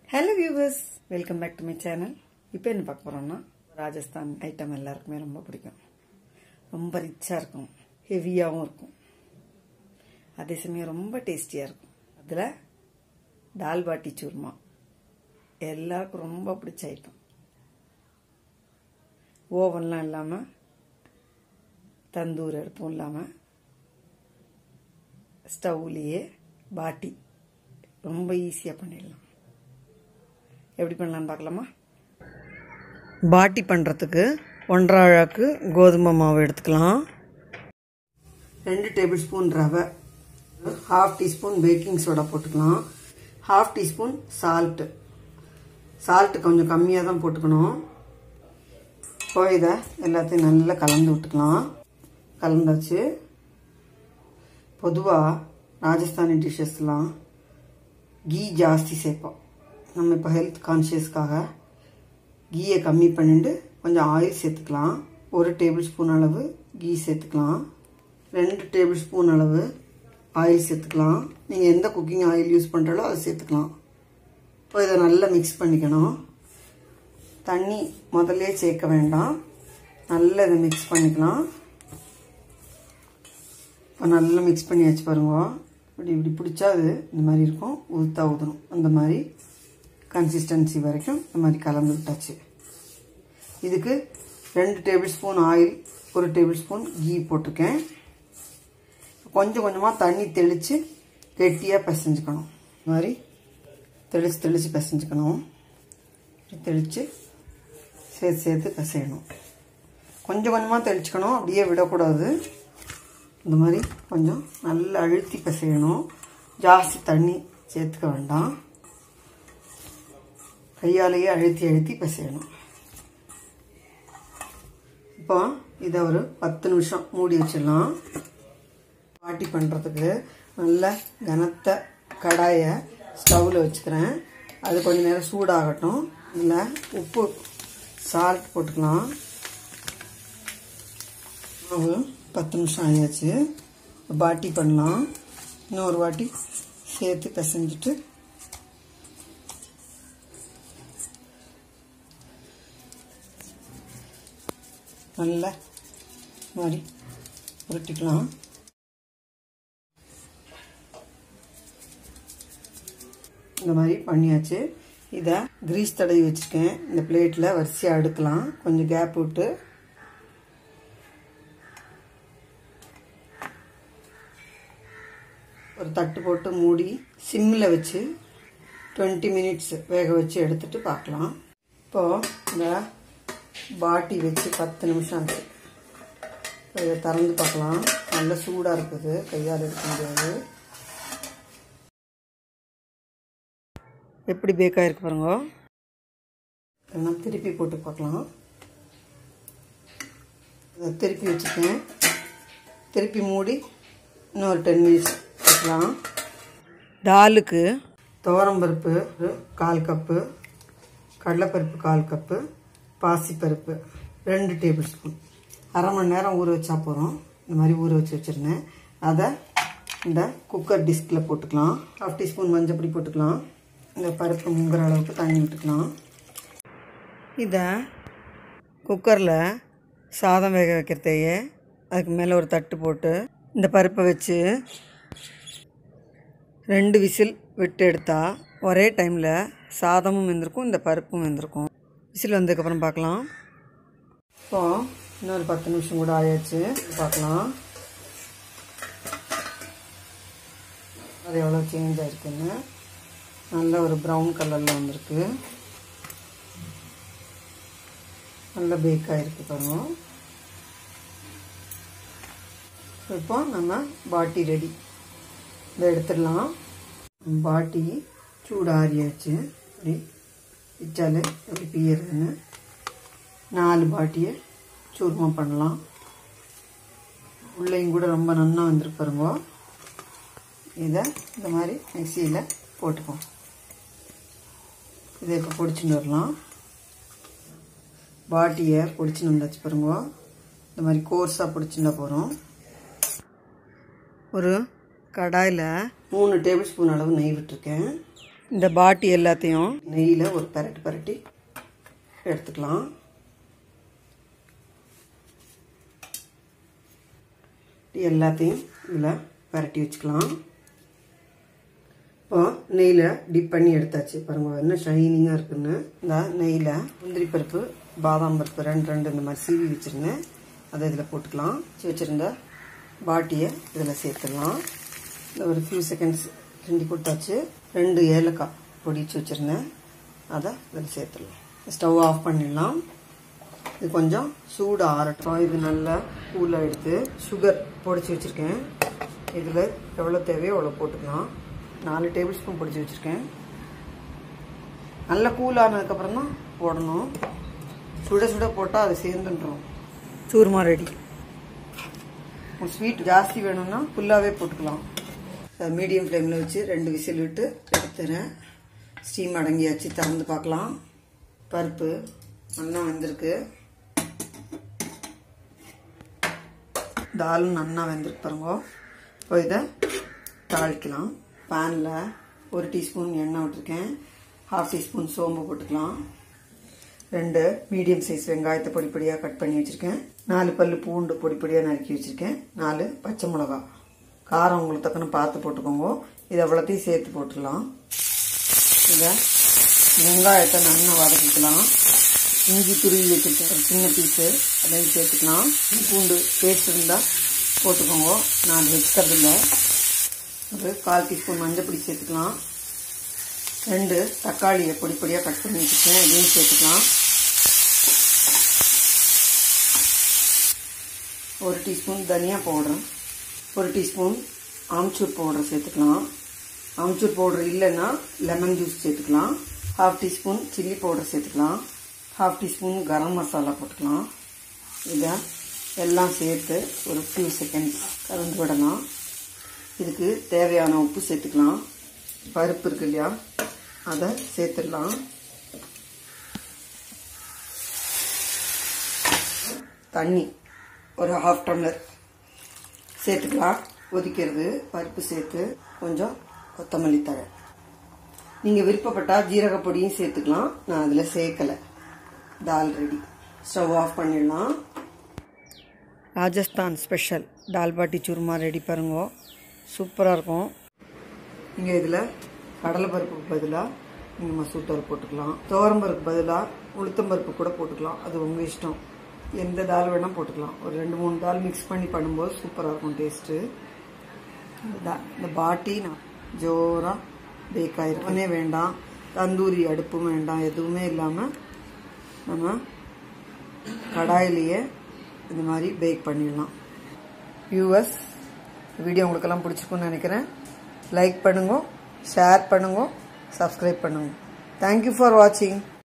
hello viewers welcome back to my channel இப்போ என்ன பார்க்க போகிறோம்னா ராஜஸ்தான் ஐட்டம் எல்லாருக்குமே ரொம்ப பிடிக்கும் ரொம்ப ரிச்சாக இருக்கும் ஹெவியாகவும் இருக்கும் அதே சமயம் ரொம்ப டேஸ்டியாக இருக்கும் அதில் தால் பாட்டி சூர்மா எல்லாருக்கும் ரொம்ப பிடிச்ச ஐட்டம் ஓவன்லாம் இல்லாமல் தந்தூர் அடுப்பும் இல்லாமல் ஸ்டவ்லேயே பாட்டி ரொம்ப ஈஸியாக பண்ணிடலாம் எப்படி பண்ணலான்னு பார்க்கலாமா பாட்டி பண்ணுறதுக்கு ஒன்றரை அழாக்கு கோதுமை மாவு எடுத்துக்கலாம் ரெண்டு டேபிள் ஸ்பூன் ரவை ஹாஃப் டீஸ்பூன் பேக்கிங் சோடா போட்டுக்கலாம் ஹாஃப் டீஸ்பூன் சால்ட்டு சால்ட்டு கொஞ்சம் கம்மியாக தான் போட்டுக்கணும் இப்போ இதை எல்லாத்தையும் நல்லா கலந்து விட்டுக்கலாம் கலந்தாச்சு பொதுவாக ராஜஸ்தானி டிஷ்ஷஸ்லாம் கீ ஜாஸ்தி சேர்ப்போம் நம்ம இப்போ ஹெல்த் கான்ஷியஸ்க்காக கீயை கம்மி பண்ணிட்டு கொஞ்சம் ஆயில் சேர்த்துக்கலாம் ஒரு டேபிள் ஸ்பூன் அளவு கீ சேர்த்துக்கலாம் ரெண்டு டேபிள் ஸ்பூன் அளவு ஆயில் சேர்த்துக்கலாம் நீங்கள் எந்த குக்கிங் ஆயில் யூஸ் பண்ணுறாலோ அதை சேர்த்துக்கலாம் இப்போ இதை நல்லா மிக்ஸ் பண்ணிக்கணும் தண்ணி முதல்ல சேர்க்க வேண்டாம் நல்லா இதை மிக்ஸ் பண்ணிக்கலாம் இப்போ நல்லா மிக்ஸ் பண்ணி வச்சு பாருங்க இப்படி இப்படி பிடிச்சா அது இந்த மாதிரி இருக்கும் ஊற்றா ஊற்றணும் அந்த மாதிரி கன்சிஸ்டன்சி வரைக்கும் இந்த மாதிரி கலந்து விட்டாச்சு இதுக்கு ரெண்டு டேபிள் ஸ்பூன் ஆயில் ஒரு டேபிள் ஸ்பூன் கீ போட்டிருக்கேன் கொஞ்சம் கொஞ்சமாக தண்ணி தெளித்து கெட்டியாக பிசைஞ்சுக்கணும் இந்த மாதிரி தெளித்து தெளித்து பிசைஞ்சுக்கணும் தெளித்து சேர்த்து சேர்த்து பிசையணும் கொஞ்சம் கொஞ்சமாக தெளிச்சுக்கணும் அப்படியே விடக்கூடாது இந்த மாதிரி கொஞ்சம் நல்லா அழுத்தி பிசையணும் ஜாஸ்தி தண்ணி சேர்த்துக்க வேண்டாம் கையாலேயே அழுத்தி அழுத்தி பிசையணும் இப்போ இதை ஒரு பத்து நிமிஷம் மூடி வச்சிடலாம் பாட்டி பண்ணுறதுக்கு நல்ல கனத்த கடாயை ஸ்டவ்வில் வச்சுக்கிறேன் அது கொஞ்ச நேரம் சூடாகட்டும் இதில் உப்பு சால்ட் போட்டுக்கலாம் மாவு பத்து நிமிஷம் ஆயாச்சு பாட்டி பண்ணலாம் இன்னொரு வாட்டி சேர்த்து பிசைஞ்சிட்டு நல்லா மாதிரி உருட்டிக்கலாம் இந்த மாதிரி பண்ணியாச்சு இதை கிரீஸ் தடவி வச்சுருக்கேன் இந்த பிளேட்டில் வரிசையாக அடுக்கலாம் கொஞ்சம் கேப் விட்டு ஒரு தட்டு போட்டு மூடி சிம்மில் வச்சு டுவெண்ட்டி மினிட்ஸ் வேக வச்சு எடுத்துட்டு பார்க்கலாம் இப்போது இந்த பாட்டி வச்சு பத்து நிமிஷம் ஆச்சு இதை திறந்து பார்க்கலாம் நல்ல சூடாக இருக்குது கையால் எடுக்க முடியாது எப்படி பேக்காக இருக்கு பாருங்க நான் திருப்பி போட்டு பார்க்கலாம் இதை திருப்பி வச்சுக்கேன் திருப்பி மூடி இன்னொரு டென் மினிட்ஸ் வைக்கலாம் தாலுக்கு துவரம்பருப்பு கால் கப்பு கடலைப்பருப்பு கால் கப்பு பாசிப்பருப்பு ரெண்டு டேபிள் ஸ்பூன் அரை மணி நேரம் ஊற வச்சா போகிறோம் இந்த மாதிரி ஊற வச்சு வச்சுருந்தேன் அதை இந்த குக்கர் டிஸ்கில் போட்டுக்கலாம் ஹாஃப் டீஸ்பூன் மஞ்சப்பொடி போட்டுக்கலாம் இந்த பருப்பு முங்குற அளவுக்கு தண்ணி விட்டுக்கலாம் இதை குக்கரில் சாதம் வேக வைக்கிறதையே அதுக்கு மேலே ஒரு தட்டு போட்டு இந்த பருப்பை வச்சு ரெண்டு விசில் விட்டு எடுத்தால் ஒரே டைமில் சாதமும் வெந்திருக்கும் இந்த பருப்பும் வெந்திருக்கும் விசில் வந்ததுக்கப்புறம் பார்க்கலாம் இப்போது இன்னொரு பத்து நிமிஷம் கூட ஆயாச்சு பார்க்கலாம் அது எவ்வளோ சேஞ்ச் ஆயிருக்குன்னு நல்ல ஒரு ப்ரௌன் கலரில் வந்திருக்கு நல்ல பேக் ஆகிருக்கு பாருங்க இப்போ நம்ம பாட்டி ரெடி இதை எடுத்துடலாம் பாட்டி சூடு ஆறியாச்சு அப்படி பிச்சால் எப்படி பியறதுன்னு நாலு பாட்டியை சூர்மா பண்ணலாம் உள்ளேயும் கூட ரொம்ப நன்னா வந்துருக்கு பாருங்க இதை இந்த மாதிரி மிக்சியில் போட்டுப்போம் இதை இப்போ பொடிச்சுட்டு வரலாம் பாட்டியை பொடிச்சுன்னு வந்தாச்சு பாருங்க இந்த மாதிரி கோர்ஸாக பொடிச்சுட்டா போகிறோம் ஒரு கடாயில் மூணு டேபிள் ஸ்பூன் அளவு நெய் விட்டுருக்கேன் இந்த பாட்டி எல்லாத்தையும் நெய்யில் ஒரு பரட்டி பரட்டி எடுத்துக்கலாம் எல்லாத்தையும் இதில் பரட்டி வச்சுக்கலாம் இப்போ நெய்யில் டிப் பண்ணி எடுத்தாச்சு பாருங்க என்ன ஷைனிங்காக இருக்குன்னு இந்த நெய்யில் முந்திரி பருப்பு பாதாம் பருப்பு ரெண்டு ரெண்டு இந்த மாதிரி சீவி வச்சுருந்தேன் அதை இதில் போட்டுக்கலாம் வச்சு வச்சுருந்த பாட்டியை இதில் சேர்த்துடலாம் இந்த ஒரு ஃபியூ செகண்ட்ஸ் கிண்டி கொடுத்தாச்சு ரெண்டு ஏலக்காய் பொடிச்சு வச்சுருந்தேன் அதை இதில் சேர்த்துடலாம் ஸ்டவ் ஆஃப் பண்ணிடலாம் இது கொஞ்சம் சூடு ஆறட்டும் இது நல்லா கூலாக எடுத்து சுகர் பொடிச்சு வச்சுருக்கேன் இதில் எவ்வளோ தேவையோ அவ்வளோ போட்டுக்கலாம் நாலு டேபிள் ஸ்பூன் பொடிச்சு வச்சுருக்கேன் நல்லா கூல் ஆனதுக்கப்புறம் தான் போடணும் சுட சுட போட்டால் அது சேர்ந்துன்றோம் சூர்மா ரெடி ஸ்வீட் ஜாஸ்தி வேணும்னா ஃபுல்லாகவே போட்டுக்கலாம் மீடியம் ஃப்ளேமில் வச்சு ரெண்டு விசில் விட்டு எடுத்துறேன் ஸ்டீம் அடங்கியாச்சு திறந்து பார்க்கலாம் பருப்பு நல்லா வெந்திருக்கு தாலும் நல்லா வெந்திருக்கு பாருங்க இப்போ இதை தாளிக்கலாம் பேனில் ஒரு டீஸ்பூன் எண்ணெய் விட்டுருக்கேன் ஹாஃப் டீஸ்பூன் சோம்பு போட்டுக்கலாம் ரெண்டு மீடியம் சைஸ் வெங்காயத்தை பொடி பொடியாக கட் பண்ணி வச்சுருக்கேன் நாலு பல் பூண்டு பொடி பொடியாக நறுக்கி வச்சுருக்கேன் நாலு பச்சை மிளகா காரம் உங்களுக்கு தக்கன பார்த்து போட்டுக்கோங்க இது அவ்வளோத்தையும் சேர்த்து போட்டுடலாம் இதை வெங்காயத்தை நல்லா வதக்கிக்கலாம் இஞ்சி துருவி வச்சுருக்கேன் ஒரு சின்ன பீஸு அதையும் சேர்த்துக்கலாம் பூண்டு பேஸ்ட் இருந்தால் போட்டுக்கோங்க நான் வச்சுக்கிறது இல்லை ஒரு கால் டீஸ்பூன் மஞ்சள் பொடி சேர்த்துக்கலாம் ரெண்டு தக்காளியை பொடி பொடியாக கட் பண்ணி வச்சுருக்கேன் இதையும் சேர்த்துக்கலாம் ஒரு டீஸ்பூன் தனியா பவுடர் ஒரு டீஸ்பூன் ஆம்ச்சூர் பவுடர் சேர்த்துக்கலாம் ஆம்ச்சூர் பவுடர் இல்லைன்னா லெமன் ஜூஸ் சேர்த்துக்கலாம் ஹாஃப் டீஸ்பூன் சில்லி பவுடர் சேர்த்துக்கலாம் ஹாஃப் டீஸ்பூன் கரம் மசாலா போட்டுக்கலாம் இதை எல்லாம் சேர்த்து ஒரு ஃபியூ செகண்ட்ஸ் கலந்து விடலாம் இதுக்கு தேவையான உப்பு சேர்த்துக்கலாம் பருப்பு இருக்கு இல்லையா அதை சேர்த்துடலாம் தண்ணி ஒரு ஹாஃப் டம்ளர் சேர்த்துக்கலாம் கொதிக்கிறது பருப்பு சேர்த்து கொஞ்சம் கொத்தமல்லி தழை நீங்கள் விருப்பப்பட்டால் ஜீரக பொடியும் சேர்த்துக்கலாம் நான் அதில் சேர்க்கலை தால் ரெடி ஸ்டவ் ஆஃப் பண்ணிடலாம் ராஜஸ்தான் ஸ்பெஷல் தால் பாட்டி சுருமா ரெடி பாருங்க சூப்பராக இருக்கும் நீங்கள் இதில் கடலைப்பருப்புக்கு பதிலாக நீங்கள் மசூர் போட்டுக்கலாம் துவரம்பருப்பு பதிலாக உளுத்தம்பருப்பு கூட போட்டுக்கலாம் அது உங்கள் இஷ்டம் எந்த தால் வேணால் போட்டுக்கலாம் ஒரு ரெண்டு மூணு தால் மிக்ஸ் பண்ணி பண்ணும்போது சூப்பராக இருக்கும் டேஸ்ட்டு இந்த பாட்டி நான் ஜோராக பேக் ஆயிருக்கனே வேண்டாம் தந்தூரி அடுப்பும் வேண்டாம் எதுவுமே இல்லாமல் நம்ம கடாயிலேயே இந்த மாதிரி பேக் பண்ணிடலாம் வியூவர்ஸ் வீடியோ உங்களுக்கெல்லாம் பிடிச்சிருக்குன்னு நினைக்கிறேன் லைக் பண்ணுங்க ஷேர் பண்ணுங்க சப்ஸ்கிரைப் பண்ணுங்க தேங்க்யூ ஃபார் வாட்சிங்